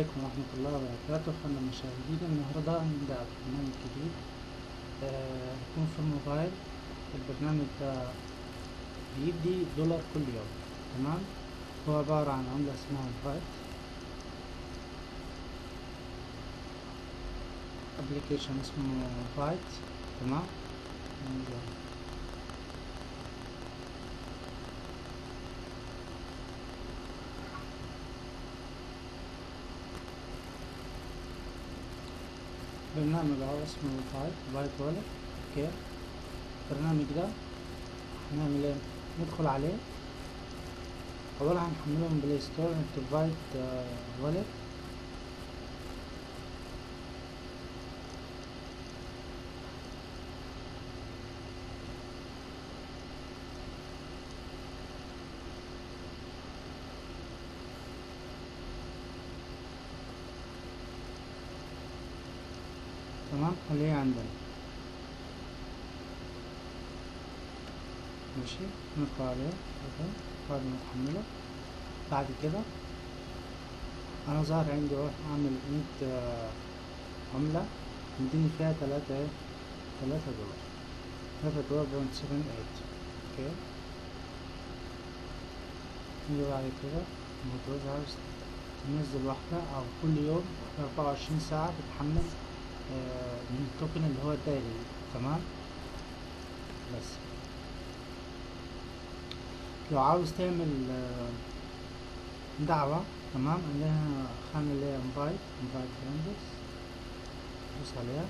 عليكم ورحمة الله وبركاته أخوانا المشاهدين النهاردة هنبدأ برنامج جديد آه، هيكون في الموبايل البرنامج ده بيدي دولار كل يوم تمام هو عبارة عن عملة اسمها الفايت ابلكيشن اسمه فايت تمام برنامج اهو اسمه فايت فايت والت اوكي البرنامج ده هنعمل ايه ندخل عليه اولا هنحمله من بلاي ستور نكتب فايت والت تمام خليه عندنا ماشي ندخل عليه كده بعد ما نحمله بعد كده انا ظاهر عندي اهو اعمل مية عملة يديني فيها تلاتة ايه تلاتة دولار تلاتة دولار بوينت سفن ايت اوكي نيجي بعد كده الموضوع ده عاوز تنزل واحدة او كل يوم اربعة وعشرين ساعة بتحمل من التوكن اللي هو الدايري تمام بس لو عاوز تعمل دعوة تمام عندنا خانة اللي هي انفايت انفايت فريندز دوس عليها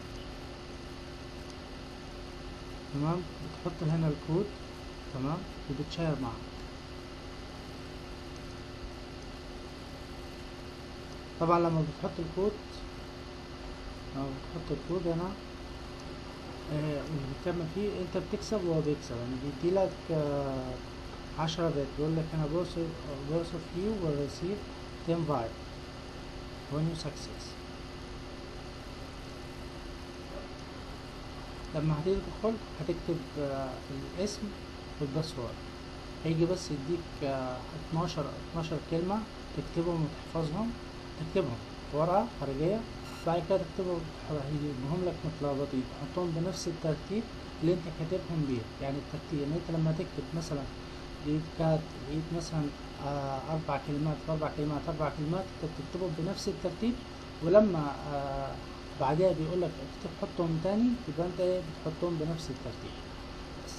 تمام بتحط هنا الكود تمام وبتشير معه طبعا لما بتحط الكود او بتحط الكود هنا آه وبتكمل فيه انت بتكسب وهو بيكسب يعني بيديلك آه عشرة بيت بيقول لك انا بوصف of you will receive 10 vibe when you success لما هتيجي تدخل هتكتب آه الاسم والباسورد هيجي بس يديك آه 12 12 كلمة تكتبهم وتحفظهم تكتبهم في ورقة خارجية بعد كده تكتبهم هيجيبهم لك متلخبطين تحطهم بنفس الترتيب اللي انت كاتبهم بيه يعني الترتيب يعني انت لما تكتب مثلا لقيت كات لقيت مثلا آه أربع كلمات في أربع كلمات أربع كلمات أنت بتكتبهم بنفس الترتيب ولما آه بعدها بيقول لك تحطهم تاني يبقى أنت إيه بتحطهم بنفس الترتيب بس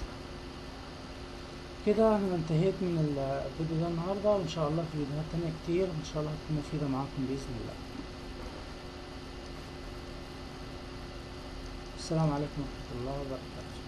كده أنا انتهيت من الفيديو ده النهاردة وإن شاء الله في فيديوهات تانية كتير إن شاء الله هتكون مفيدة معاكم بإذن الله السلام عليكم ورحمة الله وبركاته